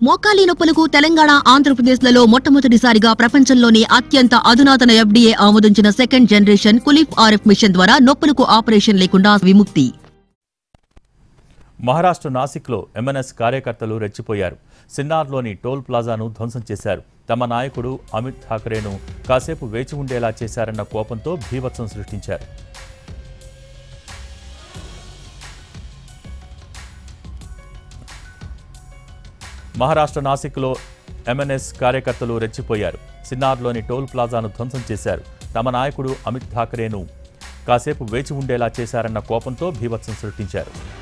మోకాలి నొప్పులకు తెలంగాణ ఆంధ్రప్రదేశ్లలో మొట్టమొదటిసారిగా ప్రపంచంలోని అత్యంత అధునాతన ఎఫ్డీఏ ఆమోదించిన సెకండ్ జనరేషన్ కులిఫ్ ఆర్ఎఫ్ మిషన్ ద్వారా నొప్పులకు ఆపరేషన్ లేకుండా విముక్తి మహారాష్ట్ర నాసిక్లో ఎంఎన్ఎస్ కార్యకర్తలు రెచ్చిపోయారు సిన్నార్లోని టోల్ ప్లాజాను ధ్వంసం చేశారు తమ నాయకుడు అమిత్ ఠాకరేను కాసేపు వేచి ఉండేలా చేశారన్న కోపంతో భీభత్సం సృష్టించారు మహారాష్ట్ర నాసిక్లో ఎంఎన్ఎస్ కార్యకర్తలు రెచ్చిపోయారు సిన్నార్లోని టోల్ ప్లాజాను ధ్వంసం చేశారు తమ నాయకుడు అమిత్ ఠాకరేను కాసేపు వేచి ఉండేలా చేశారన్న కోపంతో భీభత్సం సృష్టించారు